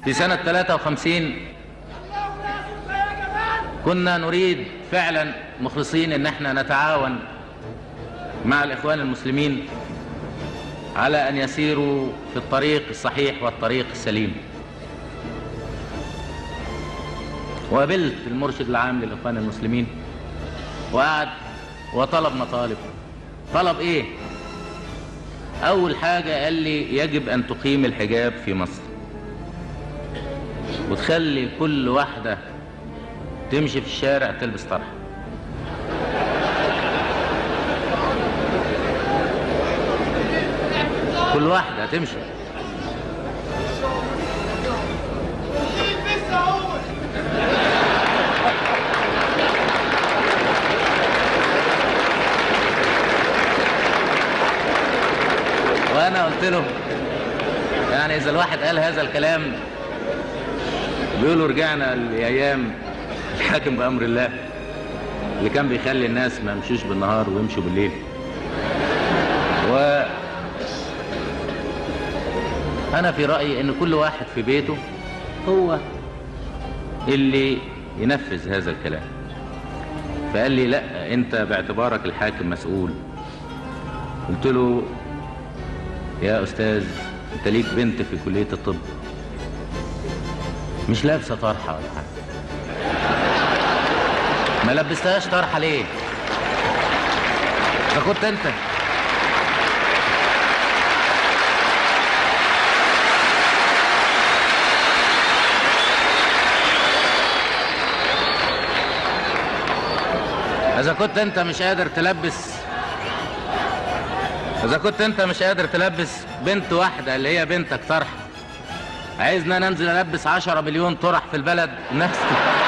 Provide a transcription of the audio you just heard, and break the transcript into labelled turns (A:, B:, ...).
A: في سنة 53 كنا نريد فعلا مخلصين ان احنا نتعاون مع الاخوان المسلمين على ان يسيروا في الطريق الصحيح والطريق السليم وقابلت المرشد العام للاخوان المسلمين وقعد وطلب مطالب طلب ايه اول حاجة قال لي يجب ان تقيم الحجاب في مصر وتخلي كل واحدة تمشي في الشارع تلبس طرحة كل واحدة تمشي وانا قلت له يعني اذا الواحد قال هذا الكلام بيقولوا رجعنا لايام الحاكم بامر الله اللي كان بيخلي الناس ما يمشوش بالنهار ويمشوا بالليل و انا في رايي ان كل واحد في بيته هو اللي ينفذ هذا الكلام فقال لي لا انت باعتبارك الحاكم مسؤول قلت له يا استاذ انت ليك بنت في كليه الطب مش لابسه طرحه ولا حاجه ما لبستهاش طرحه ليه ده كنت انت اذا كنت انت مش قادر تلبس اذا كنت انت مش قادر تلبس بنت واحدة اللي هي بنتك طرحة عايزنا ننزل البس عشرة مليون طرح في البلد نفس